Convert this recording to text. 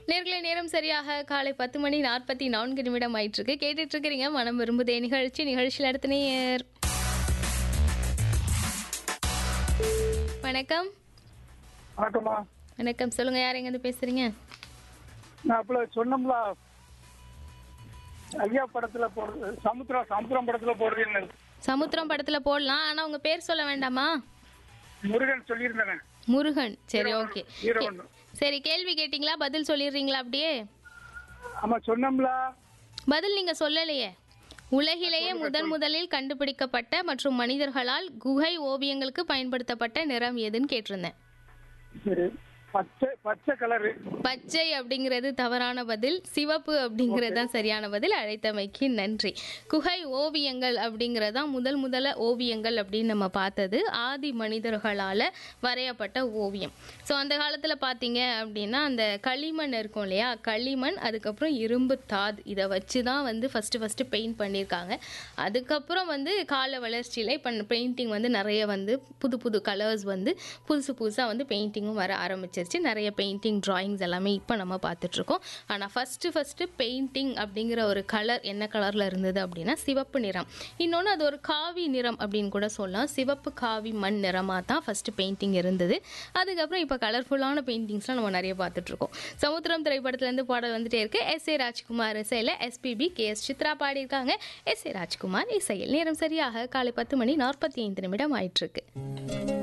நேர்களை நேரம் சரியாக காலை பத்து மணி நாற்பத்தி நான்கு நிமிடம் ஆயிட்டு இருக்கு கேட்டுட்டு இருக்கிறீங்க மனம் விரும்புதே நிகழ்ச்சி நிகழ்ச்சியில் அடுத்த நேயர் வணக்கம் வணக்கம்மா வணக்கம் சொல்லுங்க யார் எங்கேருந்து பேசுறீங்க நான் அப்பல சொன்னோம்ல ஐயா படத்துல போடுறது சமுத்திரம் சமுத்திரம் படத்துல போடுறீங்க சமுத்திரம் படத்துல போடலாம் ஆனா உங்க பேர் சொல்ல வேண்டாமா முருகன் சொல்லியிருந்தேனே முருகன் சரி ஓகே வீரவண்ணு சரி கேள்வி கேட்டிங்களா பதில் சொல்லிடுறீங்களா அப்படியே ஆமா சொன்னோம்ல பதில் நீங்க சொல்லலையே உலகிலேயே முதன் முதலில் கண்டுபிடிக்கப்பட்ட மற்றும் மனிதர்களால் குகை ஓவியங்களுக்கு பயன்படுத்தப்பட்ட நிறம் எதுன்னு கேட்டிருந்தேன் சரி பச்சை பச்சை கலரு பச்சை அப்படிங்கிறது தவறான பதில் சிவப்பு அப்படிங்கிறது தான் சரியான பதில் அழைத்தமைக்கு நன்றி குகை ஓவியங்கள் அப்படிங்கிறது தான் முதல் முதல ஓவியங்கள் அப்படின்னு நம்ம பார்த்தது ஆதி மனிதர்களால் வரையப்பட்ட ஓவியம் ஸோ அந்த காலத்தில் பார்த்தீங்க அப்படின்னா அந்த களிமண் இருக்கும் இல்லையா களிமண் அதுக்கப்புறம் இரும்பு தாது இதை வச்சு தான் வந்து ஃபஸ்ட்டு ஃபஸ்ட்டு பெயிண்ட் பண்ணியிருக்காங்க அதுக்கப்புறம் வந்து கால வளர்ச்சியில் இப்போ பெயிண்டிங் வந்து நிறைய வந்து புது புது கலர்ஸ் வந்து புதுசு புதுசாக வந்து பெயிண்டிங்கும் வர ஆரம்பிச்சிருச்சு நிறைய பெயிண்டிங் டிராயிங்ஸ் எல்லாமே இப்போ நம்ம பார்த்துட்ருக்கோம் ஆனால் ஃபஸ்ட்டு ஃபஸ்ட்டு பெயிண்டிங் அப்படிங்கிற ஒரு கலர் என்ன கலரில் இருந்தது அப்படின்னா சிவப்பு நிறம் இன்னொன்று அது ஒரு காவி நிறம் அப்படின்னு கூட சொல்லலாம் சிவப்பு காவி மண் நிறமாக தான் ஃபஸ்ட்டு பெயிண்டிங் இருந்தது அதுக்கப்புறம் இப்போ கலர்ஃபுல்லான பெயிண்டிங்ஸ்லாம் நம்ம நிறைய பார்த்துட்ருக்கோம் சமுத்திரம் திரைப்படத்துலேருந்து பாடல் வந்துட்டே இருக்கு எஸ் ஏ ராஜ்குமார் இசையில் எஸ்பிபி கே எஸ் சித்ரா பாடியிருக்காங்க எஸ் ஏ ராஜ்குமார் இசையில் நேரம் சரியாக காலை பத்து மணி நாற்பத்தி ஐந்து நிமிடம் ஆயிட்டிருக்கு